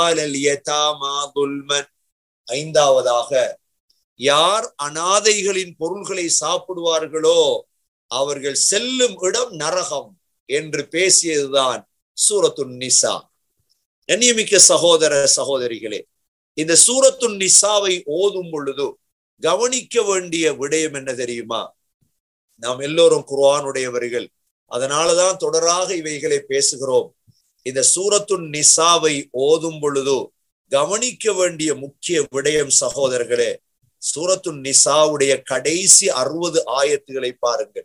ஐந்தாவதாக யார் அனாதைகளின் பொருள்களை சாப்பிடுவார்களோ அவர்கள் செல்லும் இடம் நரகம் என்று பேசியதுதான் சூரத்துன் நிசா கண்ணியமிக்க சகோதர சகோதரிகளே இந்த சூரத்துன் நிசாவை ஓதும் பொழுது கவனிக்க வேண்டிய விடயம் என்ன தெரியுமா நாம் எல்லோரும் குர்ஆனுடையவர்கள் அதனாலதான் தொடராக இவைகளை பேசுகிறோம் இந்த சூரத்துன் நிசாவை ஓதும் பொழுது கவனிக்க வேண்டிய முக்கிய விடயம் சகோதரர்களே சூரத்துன் நிசாவுடைய கடைசி அறுபது ஆயத்துகளை பாருங்கள்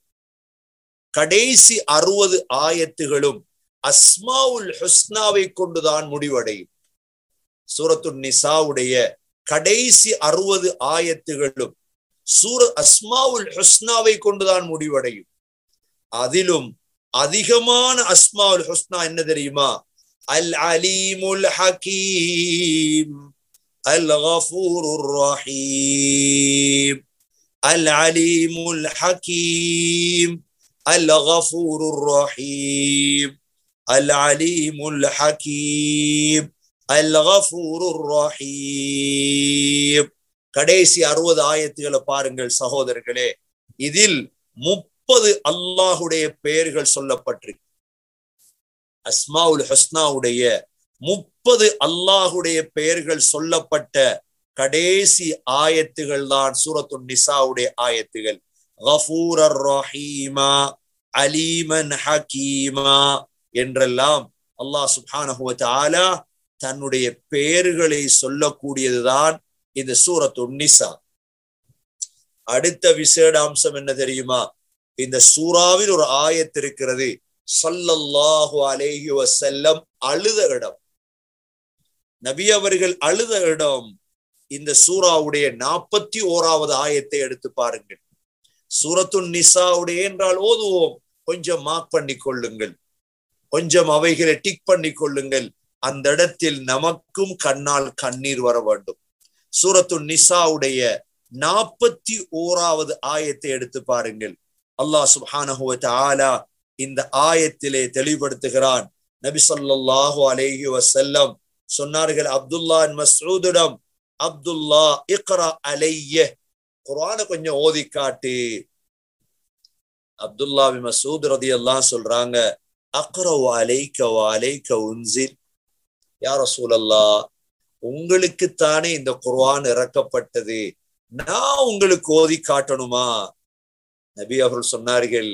கடைசி அறுபது ஆயத்துகளும் அஸ்மாவுல் ஹுஸ்னாவை கொண்டுதான் முடிவடையும் சூரத்துன் நிசாவுடைய கடைசி அறுபது ஆயத்துகளும் சூர அஸ்மாவுல் ஹுஸ்னாவை கொண்டுதான் முடிவடையும் அதிலும் அதிகமான அஸ்மாவுல் ஹுஸ்னா என்ன தெரியுமா அல் அலீமுல் ஹகீம் அல் கஃபூருர் ரஹீம் அல் அலீமுல் ஹகீம் அல் கஃபூருர் ரஹீம் அல் அலீமுல் ஹகீம் அல் கஃபூருர் ரஹீம் கடைசி அறுபது ஆயத்துகளை பாருங்கள் சகோதரர்களே இதில் முப்பது அல்லாஹுடைய பெயர்கள் சொல்லப்பட்டிருக்கு அஸ்மாவுல் ஹஸ்னாவுடைய முப்பது அல்லாஹுடைய பெயர்கள் சொல்லப்பட்ட கடைசி ஆயத்துகள் தான் சூரத்து நிசாவுடைய ஆயத்துகள் கஃபூரர் ரஹீமா அலீமன் ஹக்கீமா என்றெல்லாம் அல்லாஹ் சுப்ஹானஹு தஆலா தன்னுடைய பெயர்களை சொல்லக்கூடியதுதான் இந்த சூரத்து நிசா அடுத்த விசேட அம்சம் என்ன தெரியுமா இந்த சூறாவில் ஒரு ஆயத்து இருக்கிறது சல்லல்லாஹு அலேஹி வசல்லம் அழுத இடம் நபி அவர்கள் அழுத இடம் இந்த சூறாவுடைய நாற்பத்தி ஓராவது ஆயத்தை எடுத்து பாருங்கள் சூரத்து நிசாவுடைய என்றால் ஓதுவோம் கொஞ்சம் மார்க் பண்ணி கொள்ளுங்கள் கொஞ்சம் அவைகளை டிக் பண்ணி கொள்ளுங்கள் அந்த இடத்தில் நமக்கும் கண்ணால் கண்ணீர் வர வேண்டும் சூரத்து நிசாவுடைய நாற்பத்தி ஓராவது ஆயத்தை எடுத்து பாருங்கள் அல்லாஹ் சுப்ஹானஹு ஆலா இந்த ஆயத்திலே தெளிவுபடுத்துகிறான் நபி சொல்லாஹு அலேஹி வசல்லம் சொன்னார்கள் அப்துல்லா மசூதிடம் அப்துல்லா இக்ரா அலைய குரான கொஞ்சம் ஓதி காட்டு அப்துல்லா மசூத் ரதி எல்லாம் சொல்றாங்க அக்ரவ் அலைக்க அலைக்க உன்சில் யார சூழல்லா உங்களுக்குத்தானே இந்த குர்ஆன் இறக்கப்பட்டது நான் உங்களுக்கு ஓதி காட்டணுமா நபி அவர்கள் சொன்னார்கள்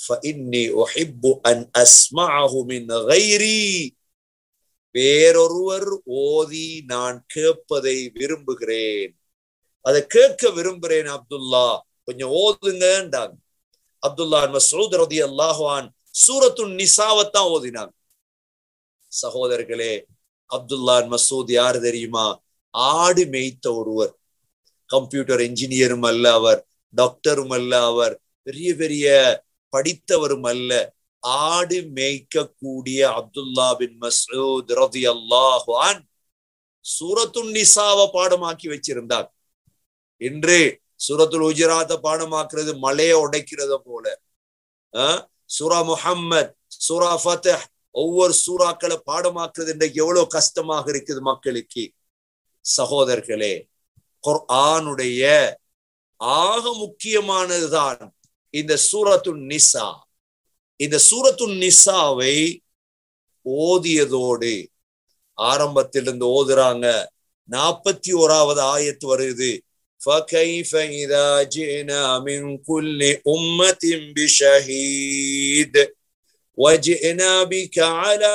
வேறொருவர் ஓதி நான் கேட்பதை விரும்புகிறேன் அதை கேட்க விரும்புகிறேன் அப்துல்லா கொஞ்சம் ஓதுங்கன்றாங்க அப்துல்லா மசூத் ரதி அல்லாஹான் சூரத்துன் நிசாவத்தான் ஓதினாங்க சகோதரர்களே அப்துல்லா மசூத் யாரு தெரியுமா ஆடு மேய்த்த ஒருவர் கம்ப்யூட்டர் இன்ஜினியரும் அல்ல அவர் டாக்டரும் அல்ல அவர் பெரிய பெரிய படித்தவரும் அல்ல ஆடு மேய்க்கக்கூடிய அப்துல்லா பின் மசூத் ரதி அல்லாஹான் சூரத்துன் நிசாவை பாடமாக்கி வச்சிருந்தார் இன்று சூரத்துல் உஜராத்த பாடமாக்குறது மலையை உடைக்கிறத போல சூரா முஹம்மத் சூரா ஃபத்தஹ் ஒவ்வொரு சூறாக்களை பாடமாக்குறது இன்றைக்கு எவ்வளவு கஷ்டமாக இருக்குது மக்களுக்கு சகோதரர்களே குர்ஆனுடைய ஆக முக்கியமானதுதான் இந்த சூரத்து நிசா இந்த சூரத்து நிசாவை ஓதியதோடு ஆரம்பத்திலிருந்து ஓதுறாங்க நாற்பத்தி ஓராவது ஆயத்து வருது فكيف إذا جئنا من كل أمة بشهيد وجئنا بك على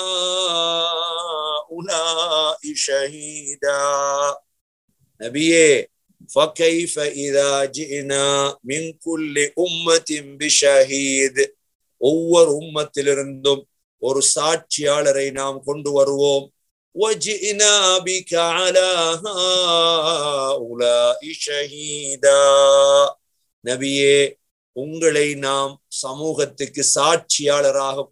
هؤلاء شهيدا نبيه فكيف إذا جئنا من كل أمة بشهيد ஒவ்வொரு உம்மத்திலிருந்தும் ஒரு சாட்சியாளரை நாம் கொண்டு வருவோம் وجئنا بك على هؤلاء شهيدا நபியே உங்களை நாம் சமூகத்துக்கு சாட்சியாளராக